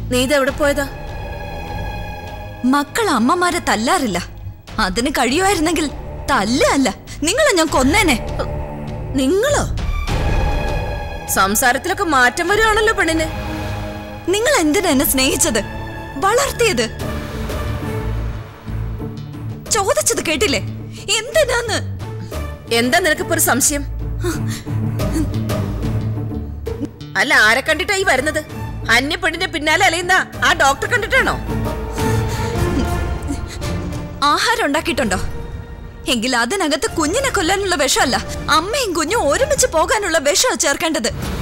നീ ഇതെവിടെ പോയതാ മക്കൾ അമ്മമാരെ തല്ലാറില്ല അതിന് കഴിയുമായിരുന്നെങ്കിൽ തല്ലല്ല നിങ്ങളെ ഞാൻ കൊന്നേനെ നിങ്ങളോ സംസാരത്തിലൊക്കെ മാറ്റം വരുവാണല്ലോ പെണ്ണിന് നിങ്ങൾ എന്തിനാ എന്നെ സ്നേഹിച്ചത് വളർത്തിയത് ചോദിച്ചത് കേട്ടില്ലേ എന്തിനാന്ന് എന്താ നിനക്കിപ്പോ ഒരു സംശയം അല്ല ആരെ കണ്ടിട്ടാ ഈ വരുന്നത് അന്യ പെണ്ണിന്റെ പിന്നാലെ അലയുന്ന ആ ഡോക്ടർ കണ്ടിട്ടാണോ ആഹാരം ഉണ്ടാക്കിയിട്ടുണ്ടോ എങ്കിൽ അതിനകത്ത് കുഞ്ഞിനെ കൊല്ലാനുള്ള വിഷമല്ല അമ്മയും കുഞ്ഞും ഒരുമിച്ച് പോകാനുള്ള വിഷമാണ് ചേർക്കേണ്ടത്